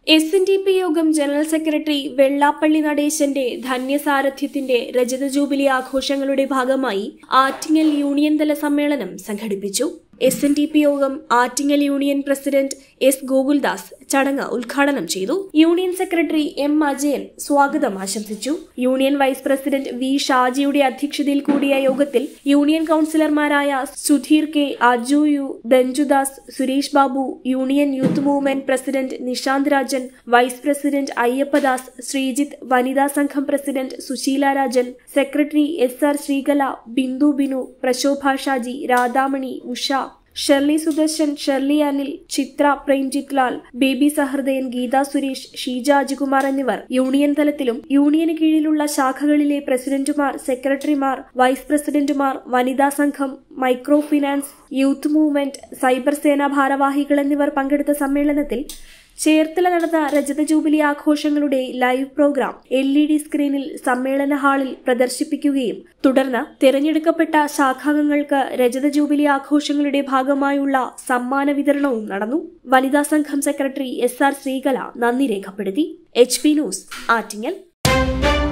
S N D P യോഗം general secretary Vellappally നടേശന്റെ ധന്യസാരഥ്യത്തിന്റെ രജത ജൂബിലി ആഘോഷങ്ങളുടെ ഭാഗമായി ആറ്റിങ്ങൽ യൂണിയൻ തല സമ്മേളനം സംഘടിപ്പിച്ചു എസ് എൻ ഡി പി യോഗം Attingal union president S Gokuldas ചടങ്ങ് ഉദ്ഘാടനം ചെയ്തു യൂണിയൻ സെക്രട്ടറി എം അജയൻ സ്വാഗതം ആശംസിച്ചു യൂണിയൻ വൈസ് പ്രസിഡന്റ് വി ഷാജിയുടെ അധ്യക്ഷതയിൽ കൂടിയ യോഗത്തിൽ യൂണിയൻ കൌൺസിലർമാരായ Sudheer K Aju U Danjudas Suresh Babu union youth movement president Nishanth Rajan vice president Ayyappadas Sreejith വനിതാ സംഘം president Susheela Rajan secretary S R Sreekala Bindu Binu Prashobha Shaji Radhamani Usha Shirley Sudarshan Shirley Anil Chithra Premjith Lal Baby Sahrudayan Geetha Suresh Sheeja Ajikumar എന്നിവർ യൂണിയൻ തലത്തിലും യൂണിയന് കീഴിലുള്ള ശാഖകളിലെ പ്രസിഡന്റുമാർ സെക്രട്ടറിമാർ വൈസ് പ്രസിഡന്റുമാർ വനിതാ സംഘം micro finance youth movement cyber സേന ഭാരവാഹികൾ എന്നിവർ പങ്കെടുത്ത സമ്മേളനത്തിൽ ചേർത്തല നടന്ന രജത ജൂബിലി ആഘോഷങ്ങളുടെ live programme L E D സ്ക്രീനിൽ സമ്മേളന ഹാളിൽ പ്രദർശിപ്പിക്കുകയും തുടർന്ന് തിരഞ്ഞെടുക്കപ്പെട്ട ശാഖാംഗങ്ങൾക്ക് രജത ജൂബിലി ആഘോഷങ്ങളുടെ ഭാഗമായുള്ള സമ്മാന വിതരണവും നടന്നു വനിതാ സംഘം സെക്രട്ടറി എസ് ആർ ശ്രീകല നന്ദി രേഖപ്പെടുത്തി എച്ച് പി ന്യൂസ് ആറ്റിങ്ങൽ